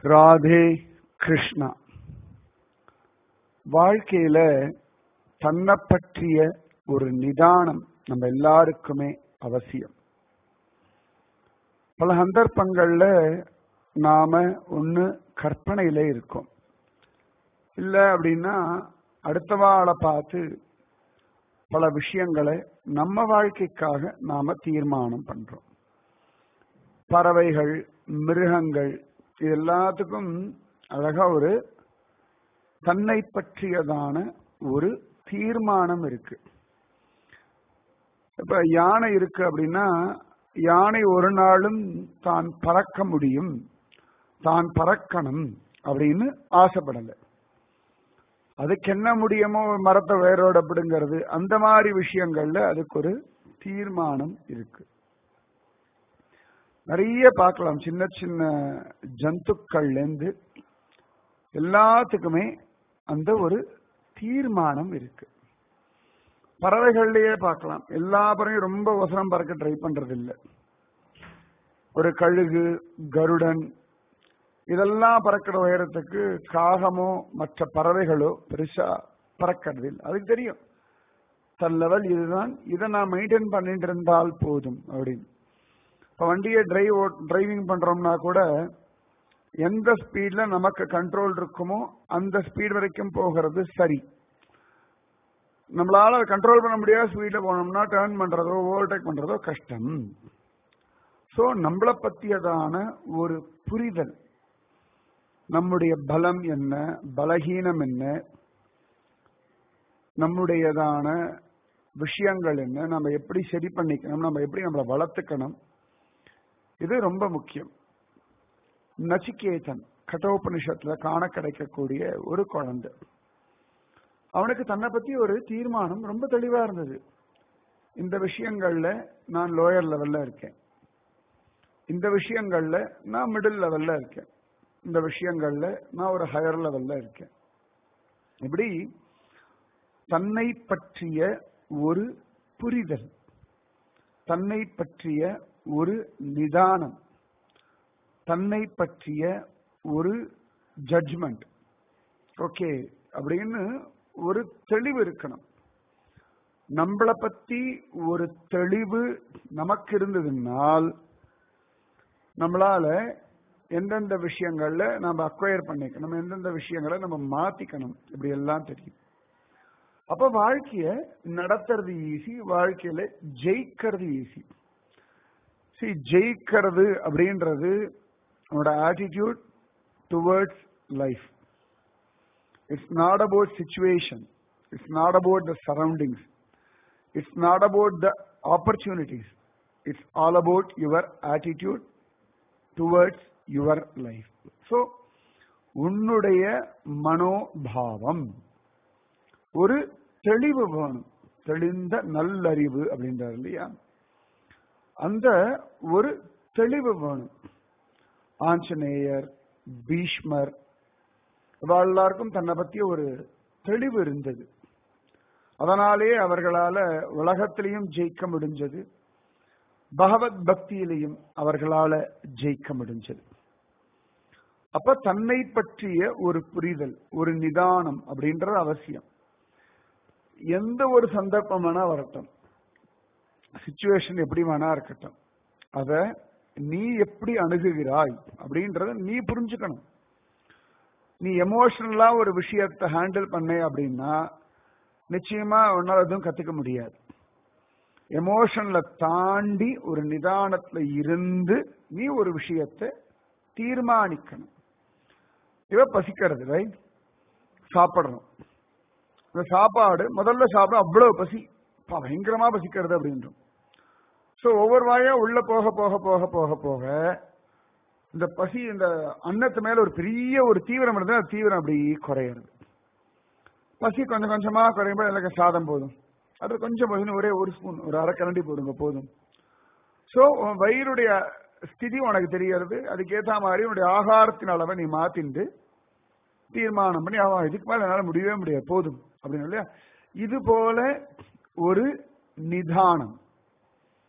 ராதே கிருஷ்ணா வாழ்க்கையில தன்னை பற்றிய ஒரு நிதானம் நம்ம எல்லாருக்குமே அவசியம் பல சந்தர்ப்பங்கள்ல நாம ஒண்ணு கற்பனையில இருக்கோம் இல்ல அப்படின்னா அடுத்தவாளை பார்த்து பல விஷயங்களை நம்ம வாழ்க்கைக்காக நாம தீர்மானம் பண்றோம் பறவைகள் மிருகங்கள் இது எல்லாத்துக்கும் அழகா ஒரு தன்னை பற்றியதான ஒரு தீர்மானம் இருக்கு இப்ப யானை இருக்கு அப்படின்னா யானை ஒரு நாளும் தான் பறக்க முடியும் தான் பறக்கணும் அப்படின்னு ஆசைப்படல அதுக்கு என்ன முடியுமோ மரத்தை வேரோட பிடுங்கிறது அந்த மாதிரி விஷயங்கள்ல அதுக்கு ஒரு தீர்மானம் இருக்கு நிறைய பார்க்கலாம் சின்ன சின்ன ஜந்துக்கள்ல இருந்து எல்லாத்துக்குமே அந்த ஒரு தீர்மானம் இருக்கு பறவைகள்லயே பார்க்கலாம் எல்லா பறவையும் ரொம்ப வசனம் பறக்க ட்ரை பண்றது இல்லை ஒரு கழுகு கருடன் இதெல்லாம் பறக்கிற உயரத்துக்கு காகமோ மற்ற பறவைகளோ பெருசா பறக்கிறது இல்லை அதுக்கு தெரியும் தன் லெவல் இதுதான் இதை நான் மெயின்டைன் பண்ணிட்டு இருந்தால் போதும் அப்படின்னு இப்போ வண்டியை டிரைவ் டிரைவிங் பண்றோம்னா கூட எந்த ஸ்பீட்ல நமக்கு கண்ட்ரோல் இருக்குமோ அந்த ஸ்பீட் வரைக்கும் போகிறது சரி நம்மளால கண்ட்ரோல் பண்ண முடியாத ஸ்பீட்ல போனோம்னா டேர்ன் பண்றதோ ஓவர்டேக் பண்றதோ கஷ்டம் ஸோ நம்மளை பத்தியதான ஒரு புரிதல் நம்முடைய பலம் என்ன பலகீனம் என்ன நம்முடையதான விஷயங்கள் என்ன நம்ம எப்படி சரி பண்ணிக்கணும் நம்ம எப்படி நம்மளை வளர்த்துக்கணும் இது ரொம்ப முக்கியம் நச்சிகேதன் கட்டோபனிஷத்துல காண கிடைக்கக்கூடிய ஒரு குழந்தை அவனுக்கு தன்னை பத்தி ஒரு தீர்மானம் ரொம்ப தெளிவா இருந்தது இந்த விஷயங்கள்ல நான் லோயர் லெவல்ல இருக்கேன் இந்த விஷயங்கள்ல நான் மிடில் லெவல்ல இருக்கேன் இந்த விஷயங்கள்ல நான் ஒரு ஹையர் லெவல்ல இருக்கேன் இப்படி தன்னை பற்றிய ஒரு புரிதல் தன்னை பற்றிய ஒரு நிதானம் தன்னை பற்றிய ஒரு ஜட்ஜ்மெண்ட் ஓகே அப்படின்னு ஒரு தெளிவு இருக்கணும் நம்மளை பத்தி ஒரு தெளிவு நமக்கு இருந்ததுனால் நம்மளால எந்தெந்த விஷயங்கள்ல நம்ம அக்வயர் பண்ணிக்கணும் எந்தெந்த விஷயங்களை நம்ம மாத்திக்கணும் இப்படி எல்லாம் தெரியும் அப்ப வாழ்க்கைய நடத்துறது ஈஸி வாழ்க்கையில ஜெயிக்கிறது ஈஸி சி ஜெயிக்கிறது அப்படின்றது நம்மளோட attitude towards life it's not about situation it's not about the surroundings it's not about the opportunities it's all about your attitude towards your life so உன்னுடைய மனோபாவம் ஒரு தெளிவு வேணும் தெளிந்த நல்லறிவு அப்படின்றார் இல்லையா அந்த ஒரு தெளிவு வேணும் ஆஞ்சநேயர் பீஷ்மர் எல்லாருக்கும் தன்னை பற்றிய ஒரு தெளிவு இருந்தது அதனாலே அவர்களால உலகத்திலையும் ஜெயிக்க முடிஞ்சது பகவத் பக்தியிலையும் அவர்களால ஜெயிக்க முடிஞ்சது அப்ப தன்னை பற்றிய ஒரு புரிதல் ஒரு நிதானம் அப்படின்றது அவசியம் எந்த ஒரு சந்தர்ப்பம் வேணா வரட்டும் சுச்சுவேஷன் எப்படி வேணா இருக்கட்டும் அத நீ எப்படி அணுகுகிறாய் அப்படின்றத நீ புரிஞ்சுக்கணும் நீ எமோஷனலா ஒரு விஷயத்தை ஹேண்டில் பண்ண அப்படின்னா நிச்சயமா உன்னால எதுவும் கத்துக்க முடியாது எமோஷன்ல தாண்டி ஒரு நிதானத்துல இருந்து நீ ஒரு விஷயத்தை தீர்மானிக்கணும் இவ பசிக்கிறது ரைட் சாப்பிடணும் இந்த சாப்பாடு முதல்ல சாப்பிட அவ்வளவு பசி பயங்கரமா பசிக்கிறது அப்படின்றோம் ஸோ ஒவ்வொரு வாயா உள்ள போக போக போக போக போக இந்த பசி இந்த அன்னத்து மேல ஒரு பெரிய ஒரு தீவிரம் இருந்தால் அந்த தீவிரம் அப்படி குறையிறது பசி கொஞ்சம் கொஞ்சமா குறையும்போது எனக்கு சாதம் போதும் அது கொஞ்சம் போதும் ஒரே ஒரு ஸ்பூன் ஒரு அரை கரண்டி போடுங்க போதும் ஸோ வயிறுடைய ஸ்திதி உனக்கு தெரியறது அதுக்கேற்ற மாதிரி உன்னுடைய ஆகாரத்தின் அளவை நீ மாத்திண்டு தீர்மானம் பண்ணி அவன் இதுக்கு மேல என்னால முடியவே முடியாது போதும் அப்படின்னு இல்லையா இது போல ஒரு நிதானம்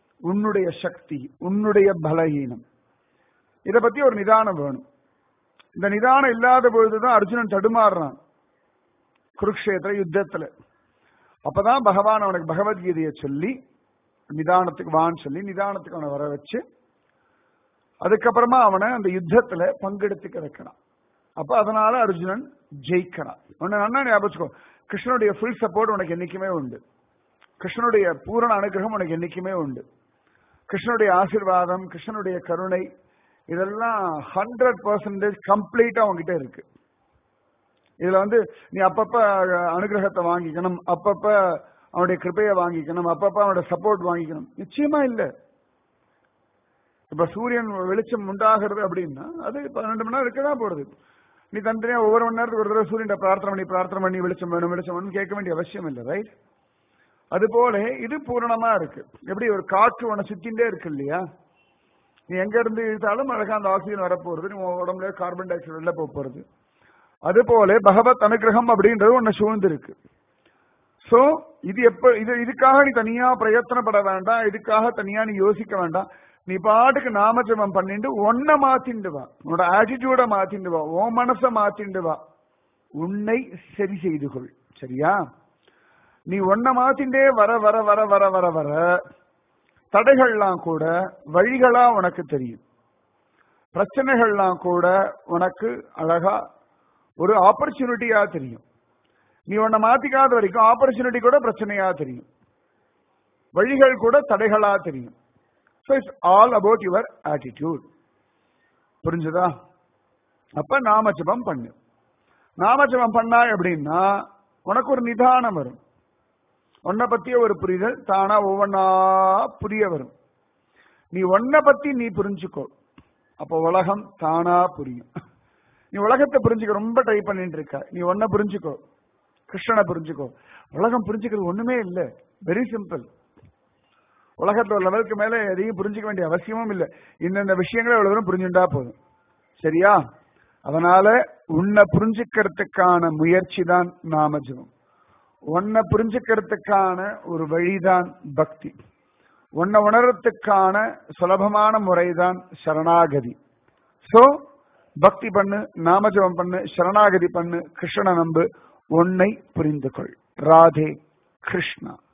உன்னுடைய சக்தி உன்னுடைய பலகீனம் இதை பத்தி ஒரு நிதானம் வேணும் இந்த நிதானம் இல்லாத பொழுதுதான் அர்ஜுனன் தடுமாறுறான் குருக்ஷேத்திர யுத்தத்துல அப்பதான் பகவான் அவனுக்கு பகவத்கீதையை சொல்லி நிதானத்துக்கு வான்னு சொல்லி நிதானத்துக்கு அவனை வர வச்சு அதுக்கப்புறமா அவனை அந்த யுத்தத்துல பங்கெடுத்துக்க வைக்கிறான் அப்ப அதனால அர்ஜுனன் ஜெயிக்கிறான் உன்னை நல்லா ஞாபகம் கிருஷ்ணனுடைய ஃபுல் சப்போர்ட் உனக்கு என்னைக்குமே உண்டு கிருஷ்ணனுடைய பூரண அனுகிரகம் உனக்கு என்னைக்குமே உண்டு கிருஷ்ணனுடைய ஆசிர்வாதம் கிருஷ்ணனுடைய கருணை இதெல்லாம் ஹண்ட்ரட் பர்சன்டேஜ் கம்ப்ளீட்டா உங்ககிட்ட இருக்கு இதுல வந்து நீ அப்பப்ப அனுகிரகத்தை வாங்கிக்கணும் அப்பப்ப அவனுடைய கிருப்பையை வாங்கிக்கணும் அப்பப்ப அவனோட சப்போர்ட் வாங்கிக்கணும் நிச்சயமா இல்ல இப்ப சூரியன் வெளிச்சம் உண்டாகிறது அப்படின்னா அது பன்னெண்டு மணி நேரம் இருக்கதான் போறது நீ தனித்தனியா ஒவ்வொரு மணி நேரத்துக்கு ஒரு தடவை சூரியன் பிரார்த்தனை பண்ணி பிரார்த்தனை பண்ணி வெளிச்சம் வேணும் வெளிச்சம் வேணும் கேட்க வேண்டிய அவசியம் இல்லை ரைட் அது போல இது பூரணமா இருக்கு எப்படி ஒரு காற்று உன சுத்தின்றே இருக்கு இல்லையா நீ எங்க இருந்து இழுத்தாலும் அழகா அந்த ஆக்சிஜன் வரப்போறது நீ உடம்புல கார்பன் டை ஆக்சைடு வெளில போக போறது அது போல பகவத் அனுகிரகம் அப்படின்றது உன்னை சூழ்ந்து இருக்கு சோ இது எப்ப இது இதுக்காக நீ தனியா பிரயத்தனப்பட வேண்டாம் இதுக்காக தனியா நீ யோசிக்க வேண்டாம் நீ பாட்டுக்கு நாமஜபம் பண்ணிட்டு ஒன்ன மாத்திண்டு வா உன்னோட ஆட்டிடியூட மாத்திண்டு வா உன் மனச மாத்திண்டு வா உன்னை சரி செய்து கொள் சரியா நீ ஒன்ன மாத்திண்டே வர வர வர வர வர வர தடைகள்லாம் கூட வழிகளா உனக்கு தெரியும் பிரச்சனைகள்லாம் கூட உனக்கு அழகா ஒரு ஆப்பர்ச்சுனிட்டியா தெரியும் நீ உன்னை மாத்திக்காத வரைக்கும் ஆப்பர்ச்சுனிட்டி கூட பிரச்சனையா தெரியும் வழிகள் கூட தடைகளா தெரியும் so it's all about your attitude புரிஞ்சுதா அப்ப நாமஜபம் பண்ணு நாமஜபம் பண்ணா எப்படின்னா உனக்கு ஒரு நிதானம் வரும் உன்னை பத்திய ஒரு புரிதல் தானா ஒவ்வொன்னா புரிய வரும் நீ உன்னை பத்தி நீ புரிஞ்சுக்கோ அப்போ உலகம் தானா புரியும் நீ உலகத்தை புரிஞ்சுக்க ரொம்ப ட்ரை பண்ணிட்டு இருக்க நீ ஒன்ன புரிஞ்சுக்கோ கிருஷ்ணனை புரிஞ்சுக்கோ உலகம் புரிஞ்சுக்கிறது ஒண்ணுமே இல்லை வெரி சிம்பிள் உலகத்துல ஒரு லெவலுக்கு மேல எதையும் புரிஞ்சுக்க வேண்டிய அவசியமும் இல்லை இந்தந்த விஷயங்களை எவ்வளவு தூரம் புரிஞ்சுட்டா போதும் சரியா அதனால உன்னை புரிஞ்சுக்கிறதுக்கான முயற்சி தான் நாமஜபம் உன்னை புரிஞ்சுக்கிறதுக்கான ஒரு வழிதான் பக்தி உன்னை உணர்றதுக்கான சுலபமான முறைதான் சரணாகதி சோ பக்தி பண்ணு நாமஜபம் பண்ணு சரணாகதி பண்ணு கிருஷ்ண நம்பு உன்னை புரிந்து கொள் ராதே கிருஷ்ணா